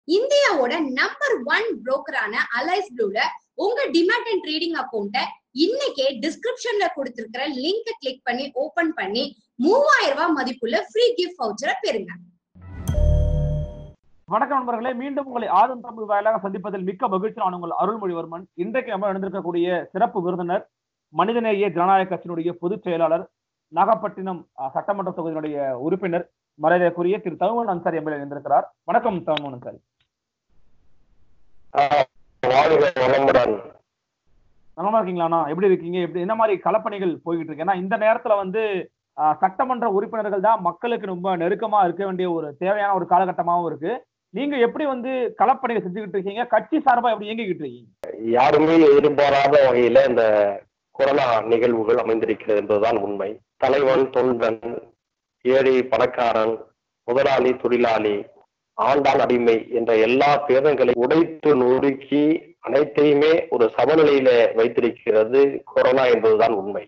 இந்தியாவோட number one புரோக்கரான Alice ப்ளூல உங்க டிமேட் அண்ட் ட்ரேடிங் அக்கௌண்ட்டை இன்னைக்கே டிஸ்கிரிப்ஷன்ல கொடுத்திருக்கிற லிங்கை கிளிக் பண்ணி ஓபன் பண்ணி மூவாயிரம் ரூபாய் மதிப்புள்ள ஃப்ரீ கிஃப்ட் வவுச்சரை பெறுங்க வணக்கம் நண்பர்களே மீண்டும் உங்களை ஆதம் தமிழ் வாயிலாக சந்திப்பதில் மிக்க மகிழ்ச்சி நான் உங்கள் அருள்மொழிவர்மன் இன்றைக்கு நம்ம நடந்திருக்கக்கூடிய சிறப்பு விருந்தினர் மனிதநேய ஜனநாயக கட்சியினுடைய பொதுச் செயலாளர் நாகப்பட்டினம் அஹ், சட்டமன்ற தொகுதியினுடைய உறுப்பினர் மரியாதைக்குரிய திரு தகுமன் அன்சாரி எம்எல்ஏ இருந்திருக்கிறார் வணக்கம் தகுமன் அன்சாரி ஆஹ் வாழ்க வளமுடன் நலமா இருக்கீங்களாண்ணா எப்படி இருக்கீங்க எப்படி என்ன மாதிரி களப்பணிகள் போய்கிட்டு இருக்கு ஏன்னா இந்த நேரத்துல வந்து அஹ், சட்டமன்ற உறுப்பினர்கள் தான் மக்களுக்கு ரொம்ப நெருக்கமா இருக்க வேண்டிய ஒரு தேவையான ஒரு காலகட்டமாவும் இருக்கு நீங்க எப்படி வந்து களப்பணிகள் செஞ்சுக்கிட்டு இருக்கீங்க கட்சி சார்பா எப்படி இயங்கிக்கிட்டு இருக்கீங்க யாருமே எதிர்பாராத வகையில இந்த கொரோனா நிகழ்வுகள் அமைந்திருக்கிறது என்பதுதான் உண்மை தலைவன் தொண்டன் ஏழை பணக்காரன் முதலாளி தொழிலாளி ஆண்டான் அடிமை என்ற எல்லா பேதங்களை உடைத்து நொறுக்கி அனைத்தையுமே ஒரு சமநிலையில வைத்திருக்கிறது கொரோனா என்பதுதான் உண்மை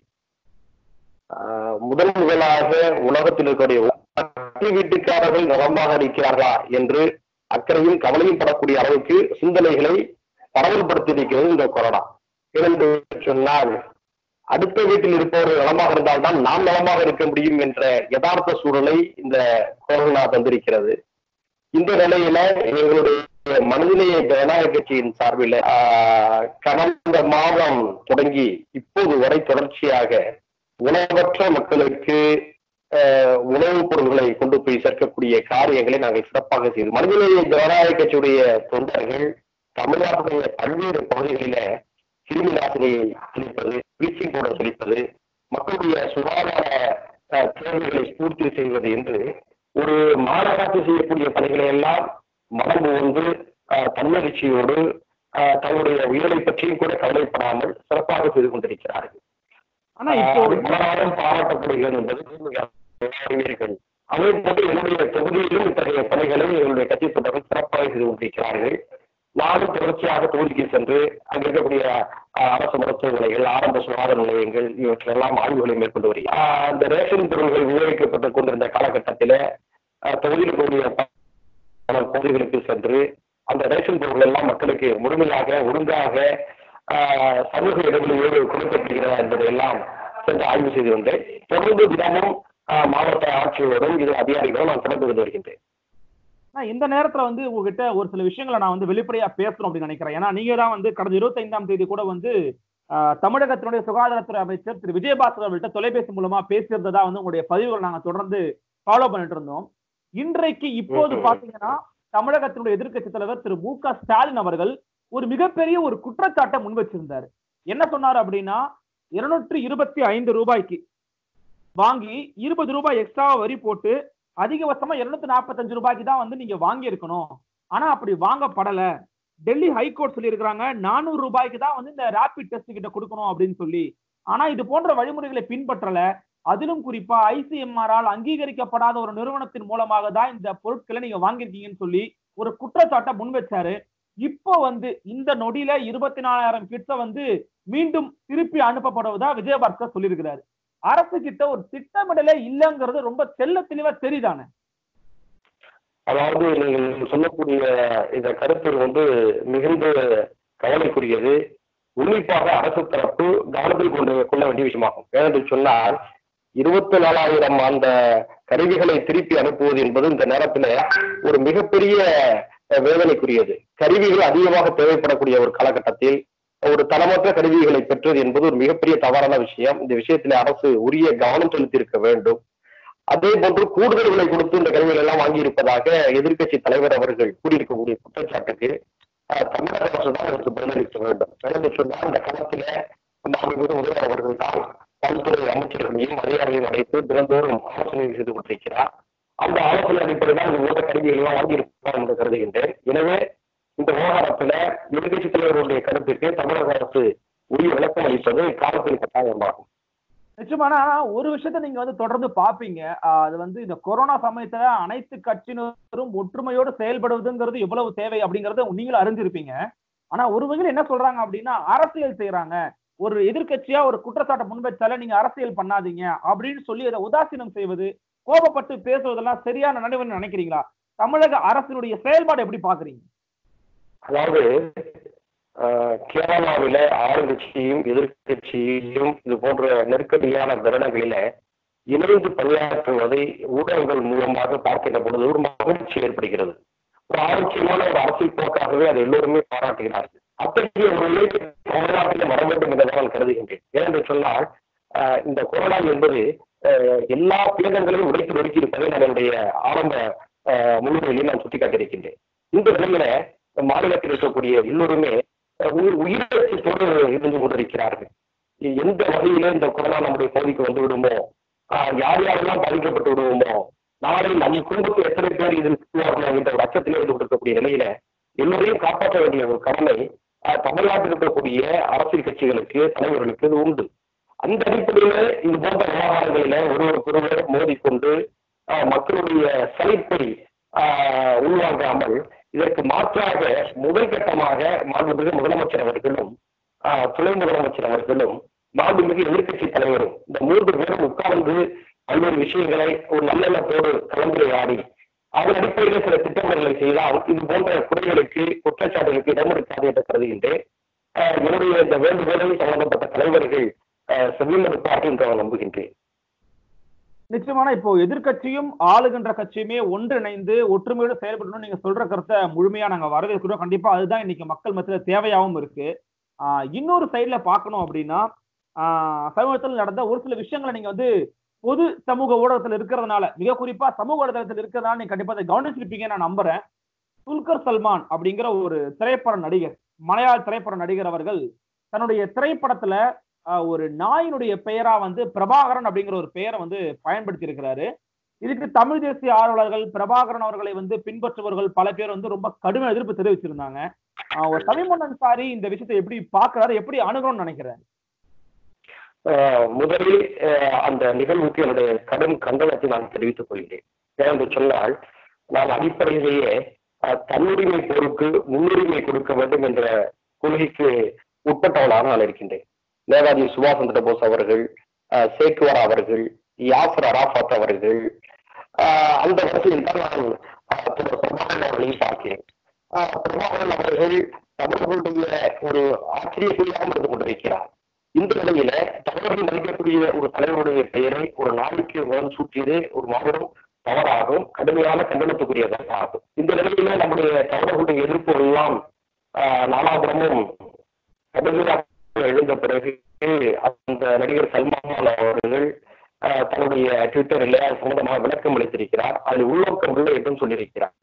ஆஹ் முதன் முதலாக உலகத்தில் இருக்கக்கூடிய பக்கத்து வீட்டுக்காரர்கள் நலமாக இருக்கிறார்களா என்று அக்கறையும் கவலையும் படக்கூடிய அளவுக்கு சிந்தனைகளை பரவல்படுத்தியிருக்கிறது இந்த கொரோனா ஏனென்று சொன்னால் அடுத்த வீட்டில் இருப்பவர்கள் நலமாக இருந்தால்தான் நாம் நலமாக இருக்க முடியும் என்ற யதார்த்த சூழலை இந்த கொரோனா தந்திருக்கிறது இந்த நிலையில எங்களுடைய மனிதநேய ஜனநாயக கட்சியின் சார்பில் ஆஹ், கடந்த மாதம் தொடங்கி இப்போது வரை தொடர்ச்சியாக உணவற்ற மக்களுக்கு ஆஹ், உணவுப் பொருட்களை கொண்டு போய் சேர்க்கக்கூடிய காரியங்களை நாங்கள் சிறப்பாக செய்தோம் மனிதநேய ஜனநாயக கட்சியுடைய தொண்டர்கள் தமிழ்நாட்டுடைய பல்வேறு பகுதிகளில கிருமி நாசினியை தெளிப்பது ப்ளீச்சிங் பவுடர் தெளிப்பது மக்களுடைய சுகாதார ஆஹ், தேவைகளை பூர்த்தி செய்வது என்று ஒரு மாநகராட்சி செய்யக்கூடிய பணிகளை எல்லாம் மனம் வந்து தன்னெழுச்சியோடு ஆஹ், தங்களுடைய உயிரை பற்றியும் கூட கவலைப்படாமல் சிறப்பாக செய்து கொண்டிருக்கிறார்கள் ஆனா இப்போ ஆஹ், பலராலும் பாராட்டப்படுகிறது என்பது அறிவீர்கள் அதே போன்று என்னுடைய தொகுதியிலும் இத்தகைய பணிகளை எங்களுடைய கட்சி தொண்டர்கள் சிறப்பாக செய்து கொண்டிருக்கிறார்கள் நானும் தொடர்ச்சியாக தொகுதிக்கு சென்று அங்க இருக்கக்கூடிய ஆஹ், அரசு மருத்துவ நிலையங்கள் ஆரம்ப சுகாதார நிலையங்கள் இவற்றெல்லாம் ஆய்வுகளை மேற்கொண்டு வருகிறேன் ஆஹ், அந்த ரேஷன் பொருட்கள் விநியோகிக்கப்பட்டுக் கொண்டிருந்த காலகட்டத்தில ஆஹ், தொகுதியில் இருக்கக்கூடிய பல பகுதிகளுக்கு சென்று அந்த ரேஷன் பொருட்கள் எல்லாம் மக்களுக்கு முழுமையாக ஒழுங்காக ஆஹ், சமூக இடைவெளியோடு கொடுக்கப்படுகிறதா என்பதை எல்லாம் சென்று ஆய்வு செய்து வந்தேன் தொடர்ந்து தினமும் ஆஹ், மாவட்ட ஆட்சியரோடும் இது அதிகாரிகளும் நான் தொடர்பு கொண்டு வருகின்றேன் நான் இந்த நேரத்துல வந்து உங்ககிட்ட ஒரு சில விஷயங்களை நான் வந்து வெளிப்படையா பேசணும் அப்படின்னு நினைக்கிறேன் ஏன்னா நீங்க தான் வந்து கடந்த இருபத்தைந்தாம் தேதி கூட வந்து ஆஹ், தமிழகத்தினுடைய சுகாதாரத்துறை அமைச்சர் திரு விஜயபாஸ்கர் அவர்கள்ட்ட தொலைபேசி மூலமா பேசியிருந்ததா வந்து உங்களுடைய பதிவுகள் நாங்க தொடர்ந்து ஃபாலோ பண்ணிட்டு இருந்தோம் இன்றைக்கு இப்போது ம்ஹும். பாத்தீங்கன்னா தமிழகத்தினுடைய எதிர்க்கட்சி தலைவர் திரு மு க ஸ்டாலின் அவர்கள் ஒரு மிகப்பெரிய ஒரு குற்றச்சாட்டை முன் வச்சிருந்தாரு என்ன சொன்னாரு அப்படின்னா இருநூற்றி இருபத்தி ஐந்து ரூபாய்க்கு வாங்கி இருபது ரூபாய் எக்ஸ்ட்ரா வரி போட்டு அதிகபட்சமா இருநூத்தி நாற்பத்தஞ்சு ரூபாய்க்கு தான் வந்து நீங்க வாங்கி இருக்கணும் ஆனா அப்படி வாங்கப்படல டெல்லி ஹைகோர்ட் சொல்லியிருக்கிறாங்க நானூறு ரூபாய்க்கு தான் வந்து இந்த ரேபிட் டெஸ்ட் கிட்ட கொடுக்கணும் அப்படின்னு சொல்லி ஆனா இது போன்ற வழிமுறைகளை பின்பற்றல அதிலும் குறிப்பா ஐசிஎம்ஆரால் அங்கீகரிக்கப்படாத ஒரு நிறுவனத்தின் மூலமாக தான் இந்த பொருட்களை நீங்க வாங்கியிருக்கீங்கன்னு சொல்லி ஒரு குற்றச்சாட்டை முன் வச்சாரு இப்போ வந்து இந்த நொடியில இருபத்தி நாலாயிரம் கிட்ட வந்து மீண்டும் திருப்பி அனுப்பப்படுவதா விஜயபாஸ்கர் சொல்லியிருக்கிறாரு அரசு கிட்ட ஒரு திட்டமிடலே இல்லைங்கிறது ரொம்ப தெள்ள தெளிவா தெரியுதானே அதாவது நீங்கள் சொல்லக்கூடிய இந்த கருத்து வந்து மிகுந்த கவலைக்குரியது உன்னிப்பாக அரசு தரப்பு கவனத்தில் கொண்டு கொள்ள வேண்டிய விஷயமாகும் ஏனென்று சொன்னால் இருபத்தி நாலாயிரம் அந்த கருவிகளை திருப்பி அனுப்புவது என்பது இந்த நேரத்துல ஒரு மிகப்பெரிய அஹ், வேதனைக்குரியது கருவிகள் அதிகமாக தேவைப்படக்கூடிய ஒரு காலகட்டத்தில் ஒரு தரமற்ற கருவிகளை பெற்றது என்பது ஒரு மிகப்பெரிய தவறான விஷயம் இந்த விஷயத்தில் அரசு உரிய கவனம் செலுத்தியிருக்க வேண்டும் அதே போன்று கூடுதல் விலை கொடுத்து இந்த கருவிகள் எல்லாம் வாங்கியிருப்பதாக எதிர்க்கட்சி தலைவர் அவர்கள் கூறியிருக்கக்கூடிய குற்றச்சாட்டுக்கு அஹ், தமிழக அரசு தான் அதற்கு பதிலளிக்க வேண்டும் என்று சொன்னால் இந்த காலத்தில மாண்புமிகு முதல்வர் அவர்கள் தான் பல்துறை அமைச்சர்களையும் அதிகாரிகளையும் அழைத்து தினந்தோறும் ஆலோசனை செய்து கொண்டிருக்கிறார் அந்த ஆலோசனை அடிப்படையில் தான் இந்த உலக கருவிகள் எல்லாம் வாங்கியிருப்பார் என்று கருதுகின்றேன் எனவே இந்த விவகாரத்துல எதிர்க்கட்சி தலைவர்களுடைய கருத்துக்கு தமிழக அரசு உரிய விளக்கம் அளிப்பது காலத்தின் கட்டாயமாகும் நிச்சயமான ஒரு விஷயத்த நீங்க வந்து தொடர்ந்து பாப்பீங்க ஆஹ் அது வந்து இந்த கொரோனா சமயத்துல அனைத்து கட்சியினரும் ஒற்றுமையோடு செயல்படுவதுங்கிறது எவ்வளவு தேவை அப்படிங்கறத நீங்களும் அறிஞ்சிருப்பீங்க ஆனா ஒரு வகையில் என்ன சொல்றாங்க அப்படின்னா அரசியல் செய்யறாங்க ஒரு எதிர்க்கட்சியா ஒரு குற்றச்சாட்டை முன்வைச்சால நீங்க அரசியல் பண்ணாதீங்க அப்படின்னு சொல்லி அதை உதாசீனம் செய்வது கோபப்பட்டு பேசுவதெல்லாம் சரியான நடைமுறை நினைக்கிறீங்களா தமிழக அரசினுடைய செயல்பாடு எப்படி பாக்குறீங்க அதாவது ஆஹ், கேரளாவில ஆளுங்கட்சியும் எதிர்க்கட்சியும் இது போன்ற நெருக்கடியான தருணங்களில இணைந்து பணியாற்றுவதை ஊடகங்கள் மூலமாக பார்க்கின்ற பொழுது ஒரு மகிழ்ச்சி ஏற்படுகிறது ஒரு ஆரோக்கியமான ஒரு அரசியல் போக்காகவே அதை எல்லோருமே பாராட்டுகிறார்கள் அத்தகைய ஒரு நிலை தமிழ்நாட்டில் வர வேண்டும் என்று நான் கருதுகின்றேன் ஏனென்று சொன்னால் ஆஹ், இந்த கொரோனா என்பது ஆஹ், எல்லா பேதங்களையும் உடைத்து நொறுக்கி இருப்பதை நான் என்னுடைய ஆரம்ப ஆஹ், முன்னுரையிலே நான் சுட்டிக்காட்டியிருக்கின்றேன் இந்த நிலையில மாநிலத்தில் இருக்கக்கூடிய எல்லோருமே அஹ், உயிர் உயிரிழச்சத்தோடு இருந்து கொண்டிருக்கிறார்கள் எந்த வகையில இந்த கொரோனா நம்முடைய பகுதிக்கு வந்து விடுமோ ஆஹ், யார் யாரெல்லாம் பாதிக்கப்பட்டு விடுவோமோ நாளை நம் குடும்பத்தில் எத்தனை பேர் இதில் சிக்குவார்கள் என்ற ஒரு அச்சத்திலே இருந்து கொண்டிருக்கக்கூடிய நிலையில எல்லோரையும் காப்பாற்ற வேண்டிய ஒரு கடமை ஆஹ், தமிழ்நாட்டில் இருக்கக்கூடிய அரசியல் கட்சிகளுக்கு தலைவர்களுக்கு இது உண்டு அந்த அடிப்படையில இது போன்ற விவகாரங்களில ஒருவருக்கொருவர் மோதிக்கொண்டு ஆஹ், மக்களுடைய சலிப்பை ஆஹ், உள்வாங்காமல் இதற்கு மாற்றாக முதல் கட்டமாக மாண்புமிகு முதலமைச்சர் அவர்களும் ஆஹ், துணை முதலமைச்சர் அவர்களும் மாண்புமிகு எதிர்க்கட்சி தலைவரும் இந்த மூன்று பேரும் உட்கார்ந்து பல்வேறு விஷயங்களை ஒரு நல்லெண்ணத்தோடு கலந்துரையாடி அதன் அடிப்படையில் சில திட்டங்களை செய்தால் இது போன்ற குறைகளுக்கு குற்றச்சாட்டுகளுக்கு இடம் இருக்காது என்று கருதுகின்றேன் ஆஹ், என்னுடைய இந்த வேண்டுகோளை சம்பந்தப்பட்ட தலைவர்கள் ஆஹ், செவிமடுப்பார்கள் என்று நான் நம்புகின்றேன் நிச்சயமான இப்போ எதிர்க்கட்சியும் ஆளுகின்ற கட்சியுமே ஒன்றிணைந்து ஒற்றுமையோடு செயல்படணும் நீங்க சொல்ற கருத்தை முழுமையா நாங்க வரவேற்கிறோம் கண்டிப்பா அதுதான் இன்னைக்கு மக்கள் மத்தியில தேவையாகவும் இருக்கு ஆஹ் இன்னொரு சைடுல பார்க்கணும் அப்படின்னா ஆஹ் சமீபத்தில் நடந்த ஒரு சில விஷயங்களை நீங்க வந்து பொது சமூக ஊடகத்தில் இருக்கிறதுனால மிக குறிப்பா சமூக ஊடகத்தில் இருக்கிறதுனால நீங்க கண்டிப்பா அதை கவனிச்சிருப்பீங்க நான் நம்புறேன் துல்கர் சல்மான் அப்படிங்கிற ஒரு திரைப்பட நடிகர் மலையாள திரைப்பட நடிகர் அவர்கள் தன்னுடைய திரைப்படத்துல ஆஹ் ஒரு நாயினுடைய பெயரா வந்து பிரபாகரன் அப்படிங்கிற ஒரு பெயரை வந்து பயன்படுத்தி இருக்கிறாரு இதுக்கு தமிழ் தேசிய ஆர்வலர்கள் பிரபாகரன் அவர்களை வந்து பின்பற்றுபவர்கள் பல பேர் வந்து ரொம்ப கடுமை எதிர்ப்பு தெரிவிச்சிருந்தாங்க ஆஹ் ஒரு தமிழ் சாரி இந்த விஷயத்தை எப்படி பாக்குறாரு எப்படி அணுகணும்னு நினைக்கிறாரு ஆஹ் முதலில் ஆஹ் அந்த நிகழ்வுக்கு என்னுடைய கடும் கண்டனத்தை நான் தெரிவித்துக் கொள்கிறேன் ஏனென்று சொன்னால் நான் அடிப்படையிலேயே ஆஹ் தன்னுரிமை போருக்கு முன்னுரிமை கொடுக்க வேண்டும் என்ற கொள்கைக்கு உட்பட்டவனாக நான் இருக்கின்றேன் நேதாஜி சுபாஷ் சந்திர போஸ் அவர்கள் ஆஹ் சேக்குவார் அவர்கள் யாசர் அராஃபாத் அவர்கள் ஆஹ் அந்த வரிசையில் தான் நான் ஆஹ் திரு பிரபாகரன் அவர்களையும் பார்க்கிறேன் ஆஹ் பிரபாகரன் அவர்கள் தமிழர்களுடைய ஒரு ஆச்சரியக்குறியாக இருந்து கொண்டிருக்கிறார் இந்த நிலையில தமிழர்கள் மதிக்கக்கூடிய ஒரு தலைவருடைய பெயரை ஒரு நாளைக்கு முதல் சூட்டியது ஒரு மாபெரும் தவறாகும் கடுமையான கண்டனத்துக்குரியதாக ஆகும் இந்த நிலையில நம்முடைய தமிழர்களுடைய எதிர்ப்புகள் எல்லாம் ஆஹ் நாலாபுரமும் கடுமையாக எழுந்த பிறகு அந்த நடிகர் சல்மான் அவர்கள் ஆஹ் தன்னுடைய ட்விட்டரில் அது சம்பந்தமாக விளக்கம் அளித்திருக்கிறார் அதில் உள்நோக்கம் இல்லை என்றும் சொல்லியிருக்கிறார்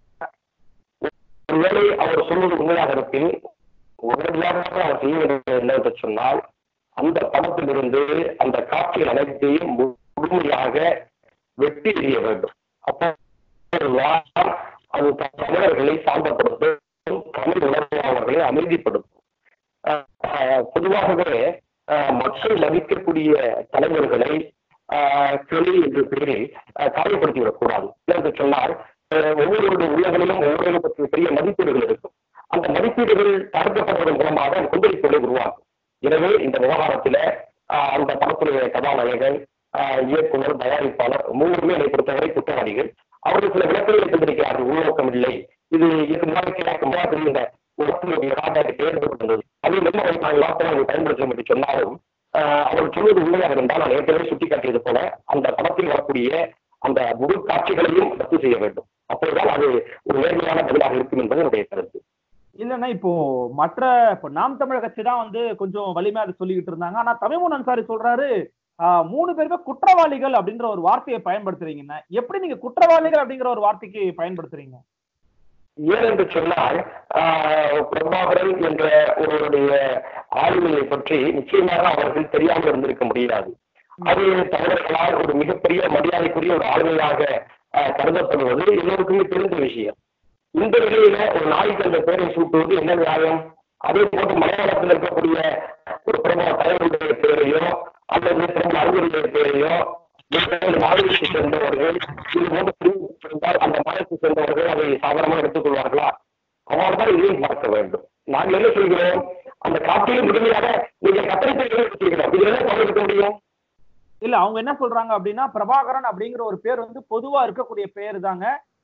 ஒருவேளை அவர் சொல்வது உண்மையாக இருப்பின் உடனடியாக அவர் செய்ய வேண்டியது என்னவென்று சொன்னால் அந்த படத்திலிருந்து அந்த காட்சிகள் அனைத்தையும் முழுமையாக வெட்டி எறிய வேண்டும் அப்போதுதான் அது தமிழர்களை சாந்தப்படுத்தும் தமிழ் உணர்வாளர்களை அமைதிப்படுத்தும் ஆஹ் ஆஹ் பொதுவாகவே ஆஹ் மக்கள் மதிக்கக்கூடிய தலைவர்களை ஆஹ் கிளி என்ற பெயரில் ஆஹ் காயப்படுத்திவிடக் கூடாது என்று சொன்னால் ஆஹ் ஒவ்வொருவருடைய உள்ளங்களிலும் ஒவ்வொரு பற்றிய பெரிய மதிப்பீடுகள் இருக்கும் அந்த மதிப்பீடுகள் தடுக்கப்படுவதன் மூலமாக கொந்தளிப்புகளை உருவாகும் எனவே இந்த விவகாரத்தில ஆஹ் அந்த படத்துடைய கதாநாயகன் ஆஹ் இயக்குனர் தயாரிப்பாளர் மூவருமே என்னை பொறுத்தவரை குற்றவாளிகள் அவர்கள் சில விளக்கங்களை தந்திருக்கிறார்கள் உள்நோக்கம் இல்லை இது இதுக்கு முன்னாடி எனக்கு முன்னாடி இந்த உலகத்தினுடைய காட்டாக்கு ஏற்பட்டிருந்தது அது என்ன நாங்கள் லாக்டவுன் பயன்படுத்தும் என்று சொன்னாலும் ஆஹ் அவர் சொல்வது உண்மையாக இருந்தால் நான் ஏற்கனவே சுட்டிக்காட்டியது போல அந்த படத்தில் வரக்கூடிய அந்த முழு காட்சிகளையும் ரத்து செய்ய வேண்டும் அப்போதுதான் அது ஒரு நேர்மையான பதிலாக இருக்கும் என்பது என்னுடைய கருத்து இல்லைன்னா இப்போ மற்ற இப்போ நாம் தமிழர் கட்சி தான் வந்து கொஞ்சம் வலிமையா அதை சொல்லிக்கிட்டு இருந்தாங்க ஆனா தமிழ்மன் அன்சாரி சொல்றாரு ஆஹ் மூணு பேருமே குற்றவாளிகள் அப்படின்ற ஒரு வார்த்தையை பயன்படுத்துறீங்கன்னா எப்படி நீங்க குற்றவாளிகள் அப்படிங்கிற ஒரு வார்த்தைக்கு பயன்படுத்துறீங்க ஏனென்று சொன்னால் ஆஹ், பிரபாகரன் என்ற ஒருவருடைய ஆளுமையை பற்றி நிச்சயமாக அவர்கள் தெரியாமல் இருந்திருக்க முடியாது அது தமிழர்களால் ஒரு மிகப்பெரிய மரியாதைக்குரிய ஒரு ஆளுமையாக ஆஹ், கருதப்படுவது எல்லோருக்குமே தெரிந்த விஷயம் இந்த நிலையில ஒரு நாய்க்கு அந்த பேரை சூட்டுவது என்ன நியாயம் அதே போன்று மலையாளத்தில் இருக்கக்கூடிய ஒரு பிரபல தலைவருடைய பெயரையோ அல்லது பிரபல அறிஞருடைய பெயரையோ வெவ்வேறு மாநிலத்தை சேர்ந்தவர்கள் இது போன்ற பிரிவு இருந்தால் அந்த மாநிலத்தை சேர்ந்தவர்கள் அதை சாதாரணமாக எடுத்துக்கொள்வார்களா அவ்வாறு தான் இதையும் பார்க்க வேண்டும் நாங்கள் என்ன சொல்கிறோம் அந்த காட்சியில் முழுமையாக நீங்க கத்தரிப்பை செய்கிறோம் இதுல என்ன பங்கெடுக்க முடியும் இல்ல அவங்க என்ன சொல்றாங்க அப்படின்னா பிரபாகரன் அப்படிங்கிற ஒரு பேர் வந்து பொதுவா இருக்கக்கூடிய பேர் தாங்க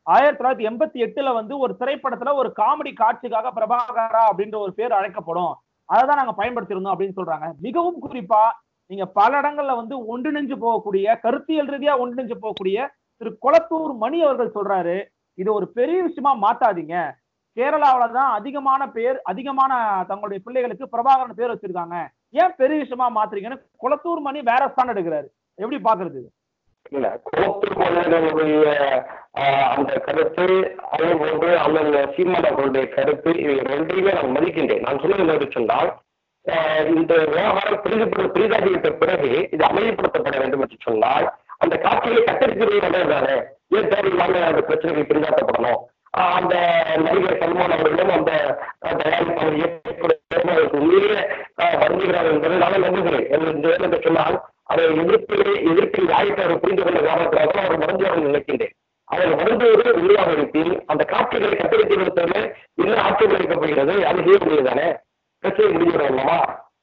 ஆயிரத்தி தொள்ளாயிரத்தி எண்பத்தி எட்டுல வந்து ஒரு திரைப்படத்துல ஒரு காமெடி காட்சிக்காக பிரபாகரா அப்படின்ற ஒரு பேர் அழைக்கப்படும் அதை தான் நாங்க பயன்படுத்தியிருந்தோம் அப்படின்னு சொல்றாங்க மிகவும் குறிப்பா நீங்க பல இடங்கள்ல வந்து ஒன்றிணைஞ்சு போகக்கூடிய கருத்தியல் ரீதியா ஒன்றிணைஞ்சு போகக்கூடிய திரு கொளத்தூர் மணி அவர்கள் சொல்றாரு இது ஒரு பெரிய விஷயமா மாத்தாதீங்க கேரளாவில தான் அதிகமான பேர் அதிகமான தங்களுடைய பிள்ளைகளுக்கு பிரபாகரன் பேர் வச்சிருக்காங்க ஏன் பெரிய விஷயமா மாத்துறீங்கன்னு குளத்தூர் மணி வேற ஸ்டாண்ட் எடுக்கிறாரு எப்படி பாக்குறது இது? இல்ல கோத்தூர் மன்னர்களுடைய ஆஹ், அந்த கருத்து அதே போன்று அண்ணன் சீமான் அவர்களுடைய கருத்து இது ரெண்டையுமே நான் மதிக்கின்றேன் நான் சொல்ல என்ன சொன்னால் ஆஹ், இந்த விவகாரம் பெரிதுபட பெரிதாகிவிட்ட பிறகு இது அமைதிப்படுத்தப்பட வேண்டும் என்று சொன்னால் அந்த காட்சிகளை கட்டளிக்கிறது நல்லதுதானே ஏன் தேவையில்லாம அந்த பிரச்சனைகள் பெரிதாக்கப்படணும் ஆஹ், அந்த நடிகர் சல்மான் அவர்களும் அந்த ஆஹ், தயாரிப்பாளர் இயக்குனர் அவருக்கு உண்மையிலே ஆஹ், வருந்துகிறார் என்பதை நான் நம்புகிறேன் என்று என்று சொன்னால் அதை எதிர்ப்பிலே எதிர்ப்பில் வாய்ப்பு அவர் புரிந்து கொண்ட காரணத்தினாக அவர் மறந்து நினைக்கின்றேன் அவர் வருந்துவது உண்மையாக இருப்பின் அந்த காட்சிகளை கட்டளித்து கொடுத்ததில் என்ன ஆட்சேபம் அளிக்கப்படுகிறது அது செய்ய முடியுதானே பிரச்சனை முடிஞ்சிடலாமா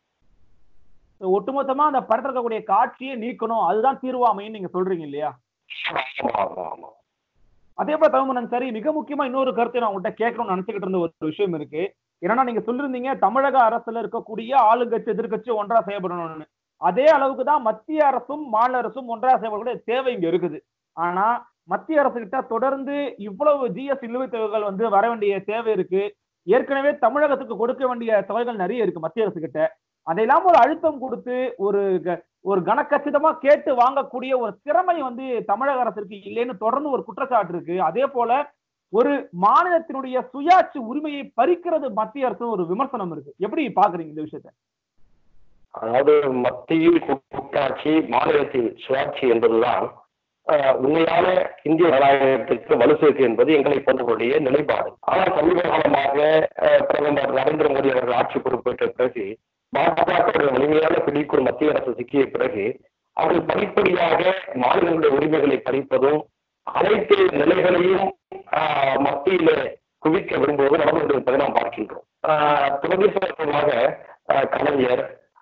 ஒட்டுமொத்தமா அந்த படத்துல இருக்கக்கூடிய காட்சியை நீக்கணும் அதுதான் தீர்வாமைன்னு நீங்க சொல்றீங்க இல்லையா ஆமா ஆமா ஆமா அதே போல தமிழ்மன்னன் சரி மிக முக்கியமா இன்னொரு கருத்தை நான் உங்கள்கிட்ட கேட்கணும்னு நினைச்சுக்கிட்டு இருந்த ஒரு விஷயம் இருக்கு ஏன்னா நீங்க சொல்லிருந்தீங்க தமிழக அரசுல இருக்கக்கூடிய ஆளுங்கட்சி எதிர்க்கட்சி ஒன்றா செயல்படணும்னு அதே அளவுக்கு தான் மத்திய அரசும் மாநில அரசும் ஒன்றா செயல்படக்கூடிய தேவை இங்க இருக்குது ஆனா மத்திய அரசு கிட்ட தொடர்ந்து இவ்வளவு ஜிஎஸ் நிலுவைத் தொகைகள் வந்து வர வேண்டிய தேவை இருக்கு ஏற்கனவே தமிழகத்துக்கு கொடுக்க வேண்டிய தொகைகள் நிறைய இருக்கு மத்திய அரசு கிட்ட அதையெல்லாம் ஒரு அழுத்தம் கொடுத்து ஒரு க- ஒரு கனக்கச்சிதமா கேட்டு வாங்கக்கூடிய ஒரு திறமை வந்து தமிழக அரசிற்கு இல்லைன்னு தொடர்ந்து ஒரு குற்றச்சாட்டு இருக்கு அதே போல ஒரு மாநிலத்தினுடைய சுயாட்சி உரிமையை பறிக்கிறது மத்திய அரசு ஒரு விமர்சனம் இருக்கு எப்படி பாக்குறீங்க இந்த விஷயத்த அதாவது மத்தியில் கூட்டாட்சி மாநிலத்தில் சுயாட்சி என்பதுதான் ஆஹ், உண்மையான இந்திய ஜனநாயகத்திற்கு வலு சேர்க்கு என்பது எங்களை போன்றவருடைய நிலைப்பாடு ஆனால் சமீப காலமாக ஆஹ், பிரதமர் நரேந்திர மோடி அவர்கள் ஆட்சி பொறுப்பேற்ற பிறகு பாஜக வலிமையான பிடிக்குள் மத்திய அரசு சிக்கிய பிறகு அவர்கள் படிப்படியாக மாநிலங்களுடைய உரிமைகளை பறிப்பதும் அனைத்து நிலைகளையும் ஆஹ், மத்தியில குவிக்க விரும்புவது நடந்து கொண்டிருப்பதை நாம் பார்க்கின்றோம் ஆஹ், துரதிர்ஷ்டவசமாக ஆஹ், கலைஞர்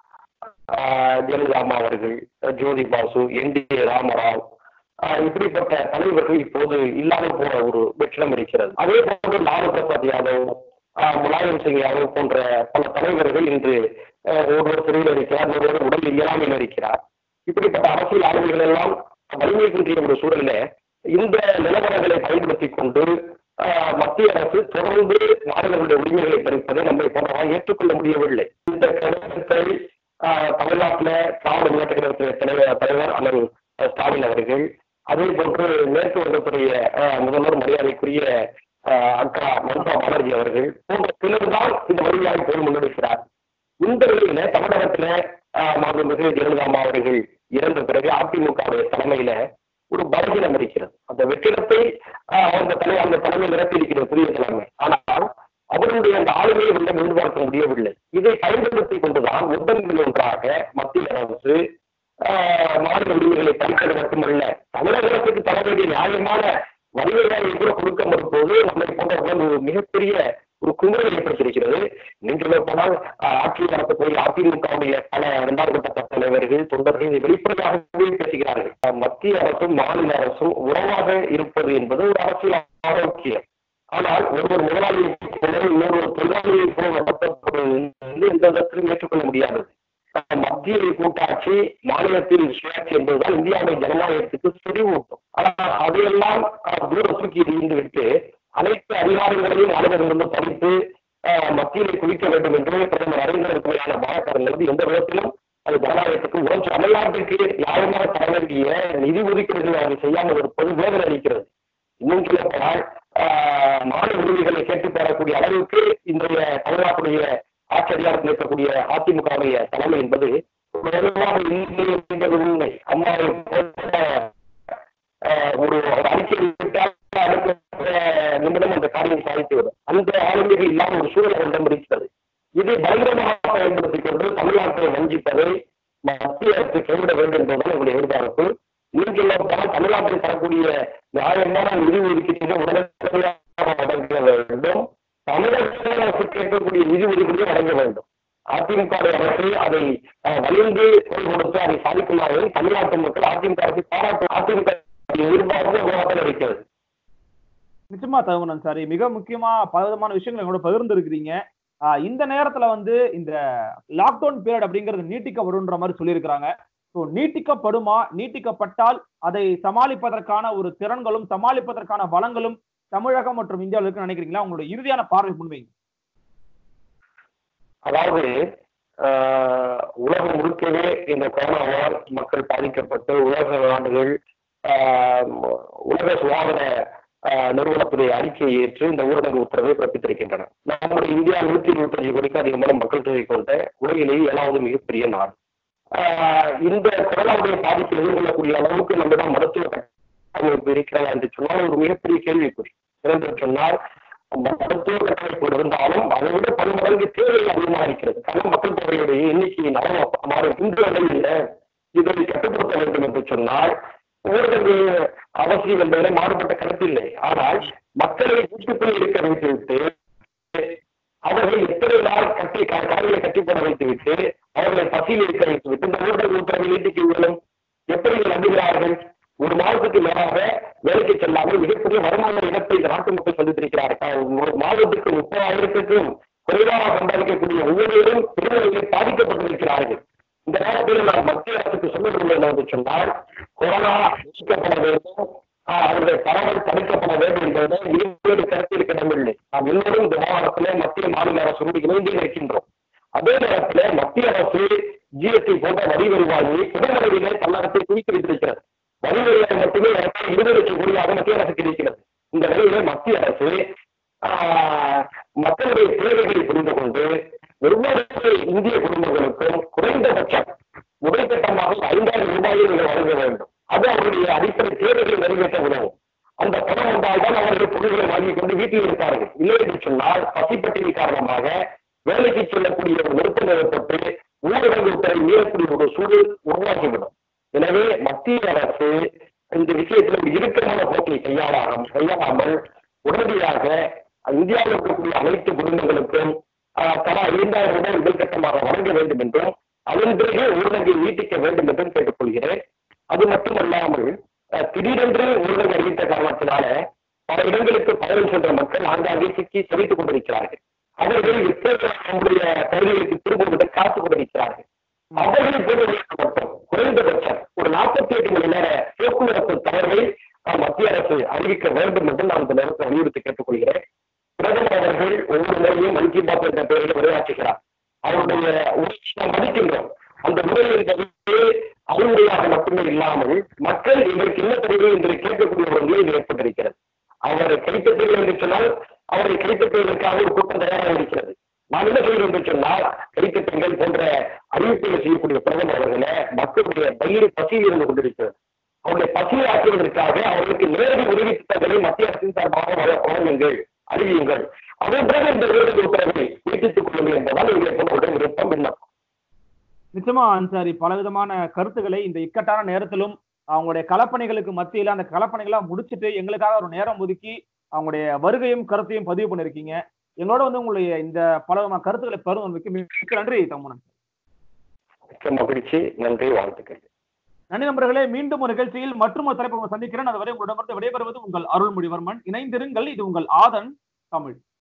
ஆஹ் ஜெயலலிதா அம்மா அவர்கள் ஜோதி பாசு என் டி ராமராவ் ஆஹ் இப்படிப்பட்ட தலைவர்கள் இப்போது இல்லாமல் போன ஒரு வெற்றிடம் இருக்கிறது அதே போன்று லாலு பிரசாத் யாதவ் ஆஹ் முலாயம் சிங் யாதவ் போன்ற பல தலைவர்கள் இன்று ஆஹ் ஒருவர் சிறையில் இருக்கிறார் ஒருவர் உடல் இயலாமையில் இருக்கிறார் இப்படிப்பட்ட அரசியல் ஆளுமைகள் எல்லாம் வலிமை குன்றிய ஒரு சூழலில இந்த நிலவரங்களை பயன்படுத்திக் கொண்டு ஆஹ் மத்திய அரசு தொடர்ந்து மாநிலங்களுடைய உரிமைகளை பறிப்பதை நம்மை போன்றவர்கள் ஏற்றுக்கொள்ள முடியவில்லை இந்த கருத்தை ஆஹ் தமிழ்நாட்டில் திராவிட முன்னேற்ற கழகத்துடைய தலைவர் தலைவர் அண்ணன் ஸ்டாலின் அவர்கள் அதே போன்று மேற்கு வங்கத்துடைய ஆஹ் முதல்வர் மரியாதைக்குரிய ஆஹ் அக்கா மம்தா பானர்ஜி அவர்கள் போன்ற சிலர் தான் இந்த வழியாக போய் முன்னெடுக்கிறார் இந்த நிலையில தமிழகத்துல ஆஹ் மாண்புமிகு ஜெயலலிதா அம்மா அவர்கள் இறந்த பிறகு அதிமுகவுடைய தலைமையில ஒரு பலகீனம் இருக்கிறது அந்த வெற்றிடத்தை ஆஹ் அந்த தலை அந்த தலைமை நிரப்பியிருக்கிறது புதிய தலைமை ஆனால் அவர்களுடைய அந்த ஆளுமையை வந்து எதிர்பார்க்க முடியவில்லை இதை பயன்படுத்திக் கொண்டுதான் முதன்மையில் ஒன்றாக மத்திய அரசு ஆஹ் மாநில உரிமைகளை பறிப்பது மட்டுமல்ல தமிழக அரசுக்கு தர வேண்டிய நியாயமான வரிகளை கூட கொடுக்க மறுப்போது நம்மை போன்றவர்கள் ஒரு மிகப்பெரிய ஒரு குமுறலை ஏற்படுத்தியிருக்கிறது நீங்கள் போனால் ஆஹ் ஆட்சியில் நடத்தக்கூடிய அதிமுகவுடைய பல இரண்டாம் கட்ட தலைவர்கள் தொண்டர்கள் இதை வெளிப்படையாகவே பேசுகிறார்கள் ஆஹ் மத்திய அரசும் மாநில அரசும் உறவாக இருப்பது என்பது ஒரு அரசியல் ஆரோக்கியம் ஆனால் ஒருவர் முதலாளியை போல இன்னொரு தொழிலாளியை போல நடத்தப்படுவது வந்து எந்த விதத்திலும் ஏற்றுக்கொள்ள முடியாதது ஆஹ் மத்திய கூட்டாட்சி மாநிலத்தில் சுயாட்சி என்பதுதான் இந்தியாவுடைய ஜனநாயகத்துக்கு செறிவூட்டும் ஆனால் அதையெல்லாம் ஆஹ் தூர தூக்கி எறிந்து விட்டு அனைத்து அதிகாரங்களையும் மாநிலங்களிலிருந்து பறித்து ஆஹ் மத்தியிலே குவிக்க வேண்டும் என்று பிரதமர் நரேந்திர மோடியான பாரதத்திலிருந்து எந்த விதத்திலும் அது ஜனநாயகத்துக்கு உடம்பு தமிழ்நாட்டிற்கு நியாயமாக தர வேண்டிய நிதி ஒதுக்கீடுகளை அவர் செய்யாமல் இருப்பது வேதனை அளிக்கிறது இன்னும் சொல்லப்போனால் ஆஹ், மாநில உரிமைகளை கேட்டுப் பெறக்கூடிய அளவுக்கு இன்றைய தமிழ்நாட்டுடைய ஆட்சி அதிகாரத்தில் இருக்கக்கூடிய அதிமுகவுடைய தலைமை என்பது வெகுவாக இல்லை என்பது உண்மை அம்மாவை போன்ற, ஆஹ், ஒரு ஒரு அறிக்கை விட்டால் அடுத்த நிமிடம் அந்த காரியம் சாதித்துவிடும் அந்த ஆளுமைகள் இல்லாத ஒரு சூழல் அவரிடம் இருக்கிறது இதை பயங்கரமாக பயன்படுத்திக் கொண்டு தமிழ்நாட்டை வஞ்சிப்பதை மத்திய அரசு கைவிட வேண்டும் என்பதுதான் எங்களுடைய எதிர்பார்ப்பு நீங்கள் பார்த்தால் தமிழ்நாட்டில் தரக்கூடிய நியாயமான நிதி ஒதுக்கீட்டை உடனடியாக வழங்க வேண்டும் தமிழக அரசு கேட்கக்கூடிய நிதி ஒதுக்கீட்டை வழங்க வேண்டும் அதிமுக அரசு அதை அஹ், வலிந்து குரல் கொடுத்து அதை சாதிக்குமாறு தமிழ்நாட்டு மக்கள் அதிமுக அரசு பாராட்டு அதிமுக எதிர்பார்ப்பு உருவாக்கம் இருக்கிறது நிச்சயமா தகுமன் சாரி மிக முக்கியமா பலவிதமான விஷயங்கள் எங்களோட பகிர்ந்து இருக்கிறீங்க இந்த நேரத்துல வந்து இந்த லாக்டவுன் பீரியட் அப்படிங்கிறது நீட்டிக்கப்படுன்ற மாதிரி சொல்லியிருக்கிறாங்க ஸோ நீட்டிக்கப்படுமா நீட்டிக்கப்பட்டால் அதை சமாளிப்பதற்கான ஒரு திறன்களும் சமாளிப்பதற்கான வளங்களும் தமிழகம் மற்றும் இந்தியாவில் இருக்குன்னு நினைக்கிறீங்களா உங்களோட இறுதியான பார்வை முன்வைங்க அதாவது ஆஹ், உலகம் முழுக்கவே இந்த கொரோனாவால் மக்கள் பாதிக்கப்பட்டு உலக நாடுகள் ஆஹ், உலக சுகாதார ஆஹ், நிறுவனத்துடைய அறிக்கையை ஏற்று இந்த ஊரடங்கு உத்தரவை பிறப்பித்திருக்கின்றன நம்முடைய இந்தியா நூத்தி இருபத்தஞ்சு கோடிக்கு அதிகமான மக்கள் தொகை கொண்ட உலகிலேயே ஏழாவது மிகப்பெரிய நாடு ஆஹ், இந்த கொரோனாவுடைய பாதிப்பு எதிர்கொள்ளக்கூடிய அளவுக்கு நம்மிடம் மருத்துவ கட்டமைப்பு இருக்கிறதா என்று சொன்னால் ஒரு மிகப்பெரிய கேள்விக்குறி என்று சொன்னால் மருத்துவ கட்டமைப்பு இருந்தாலும் அதை விட பல மடங்கு தேவை அதிகமாக இருக்கிறது காரணம் மக்கள் தொகையுடைய எண்ணிக்கை நலம் மாறும் இந்த நிலையில் இதை கட்டுப்படுத்த வேண்டும் என்று சொன்னால் ஊரடங்கு அவசியம் என்பதிலே மாறுபட்ட கருத்தில்லை ஆனால் மக்களை வீட்டுக்குள் இருக்க வைத்துவிட்டு அவர்கள் எத்தனை நாள் கட்டி க- கால்களை கட்டிப்பட வைத்துவிட்டு அவர்களை பசியில் இருக்க வைத்துவிட்டு இந்த ஊரடங்கு உத்தரவை நீட்டிக்க இயலும் எப்படி நம்புகிறார்கள் ஒரு மாதத்துக்கு மேலாக வேலைக்கு செல்லாமல் மிகப்பெரிய வருமான இழப்பை இந்த நாட்டு மக்கள் சந்தித்திருக்கிறார்கள் ஒரு மாதத்துக்கு முப்பதாயிரத்துக்கும் குறைவாக சம்பாதிக்கக்கூடிய ஒவ்வொருவரும் பெருமளவில் பாதிக்கப்பட்டிருக்கிறார்கள் இந்த நேரத்தில் நாம் மத்திய அரசுக்கு சொல்ல வேண்டும் என்று சொன்னால் கொரோனா நீக்கப்பட வேண்டும் ஆஹ் அதனுடைய பரவல் தடுக்கப்பட வேண்டும் என்பதை இருவேறு கருத்தில் கிடமில்லை நாம் எல்லோரும் இந்த மாநிலத்திலே மத்திய மாநில அரசோடு இணைந்து இருக்கின்றோம் அதே நேரத்தில் மத்திய அரசு ஜிஎஸ்டி போன்ற வரி வருவாயை குடும்பங்களிலே தன்னகத்தை குவித்து வைத்திருக்கிறது வரி வருவாய் மட்டுமே ஏறத்தாழ இருபது லட்சம் கோடியாக மத்திய அரசுக்கு இருக்கிறது இந்த நிலையிலே மத்திய அரசு ஆஹ், மக்களுடைய தேவைகளை புரிந்து கொண்டு ஒவ்வொரு இந்திய குடும்பங்களுக்கும் குறைந்தபட்சம் முதற்கட்டமாக ஐந்தாயிரம் ரூபாயை நீங்கள் வழங்க வேண்டும் அது அவருடைய அடிப்படை தேவைகளை நிறைவேற்ற உதவும் அந்த பணம் வந்தால்தான் அவர்கள் பொருள்களை வாங்கிக் கொண்டு வீட்டில் இருப்பார்கள் இல்லை என்று சொன்னால் பசிப்பட்டினி காரணமாக வேலைக்கு செல்லக்கூடிய ஒரு நிறுத்தம் ஏற்பட்டு ஊரடங்கு உத்தரவை மீறக்கூடிய ஒரு சூழல் உருவாக்கிவிடும் எனவே மத்திய அரசு இந்த விஷயத்தில் ஒரு இறுக்கமான போக்கை கையாளாமல் கையாளாமல் உடனடியாக இந்தியாவில் இருக்கக்கூடிய அனைத்து குடும்பங்களுக்கும் ஆஹ், தலா ஐந்தாயிரம் ரூபாய் முதல் கட்டமாக வழங்க வேண்டும் என்றும் அதன் பிறகு ஊரடங்கை நீட்டிக்க வேண்டும் என்றும் கேட்டுக்கொள்கிறேன் அது மட்டுமல்லாமல் அஹ், திடீரென்று ஊரடங்கு அறிவித்த காரணத்தினால பல இடங்களுக்கு பயணம் சென்ற மக்கள் ஆங்காங்கே சிக்கி தவித்துக் கொண்டிருக்கிறார்கள் அவர்கள் எப்போது நம்முடைய பகுதிகளுக்கு திரும்புவதை காத்துக் கொண்டிருக்கிறார்கள் அவர்களை பொறுத்தவரைக்கும் மட்டும் குறைந்தபட்சம் ஒரு நாற்பத்தி எட்டு மணி நேர போக்குவரத்து தளர்வை அஹ், மத்திய அரசு அறிவிக்க வேண்டும் என்று நான் இந்த நேரத்தில் வலியுறுத்தி கேட்டுக்கொள்கிறேன் பிரதமர் அவர்கள் ஒவ்வொரு முறையும் மன் கி பாத் என்ற பெயரில் உரையாற்றுகிறார் அவருடைய உரையை நாம் மதிக்கின்றோம் அந்த உரை என்பது அறிவுரையாக மட்டுமே இல்லாமல் மக்கள் எங்களுக்கு என்ன தெரியும் என்று கேட்கக்கூடிய ஒரு நிலை ஏற்பட்டிருக்கிறது அவரை கைப்பற்றுகிறோம் என்று சொன்னால் அவரை கைப்பற்றுவதற்காக ஒரு கூட்டம் தயாராக இருக்கிறது நாம் என்ன செய்கிறோம் என்று சொன்னால் கைத்தட்டங்கள் போன்ற அறிவிப்புகளை செய்யக்கூடிய பிரதமர் அவர்களே மக்களுடைய பயிர் பசியில் இருந்து கொண்டிருக்கிறது அவருடைய பசியை ஆக்குவதற்காக அவர்களுக்கு நேரடி உதவி திட்டங்களை மத்திய அரசின் சார்பாக வழ- வழங்குங்கள் அறிவியுங்கள் அதன் பிறகு இந்த விருது உத்தரவை நீட்டித்துக் கொள்ளுங்கள் என்பதால் இங்கே போன்ற விருப்பம் விண்ணப்பம் நிச்சயமா அன்சாரி பலவிதமான கருத்துக்களை இந்த இக்கட்டான நேரத்திலும் அவங்களுடைய களப்பணிகளுக்கு மத்தியில அந்த களப்பணிகளா முடிச்சிட்டு எங்களுக்காக ஒரு நேரம் ஒதுக்கி அவங்களுடைய வருகையும் கருத்தையும் பதிவு பண்ணிருக்கீங்க எங்களோட வந்து உங்களுடைய இந்த பலவிதமான கருத்துக்களை பருவம் மிக்க நன்றி தம்முனன் மிக்க மகிழ்ச்சி நன்றி வாழ்த்துக்கள் நன்றி நண்பர்களே மீண்டும் ஒரு நிகழ்ச்சியில் மற்றும் ஒரு தலைப்பு உங்களை சந்திக்கிறேன் அதுவரை உங்களிடமிருந்து விடைபெறுவது உங்கள் அருள்மொழிவர்மன் இணைந்திருங்கள் இது உங்கள் ஆதன் தமிழ்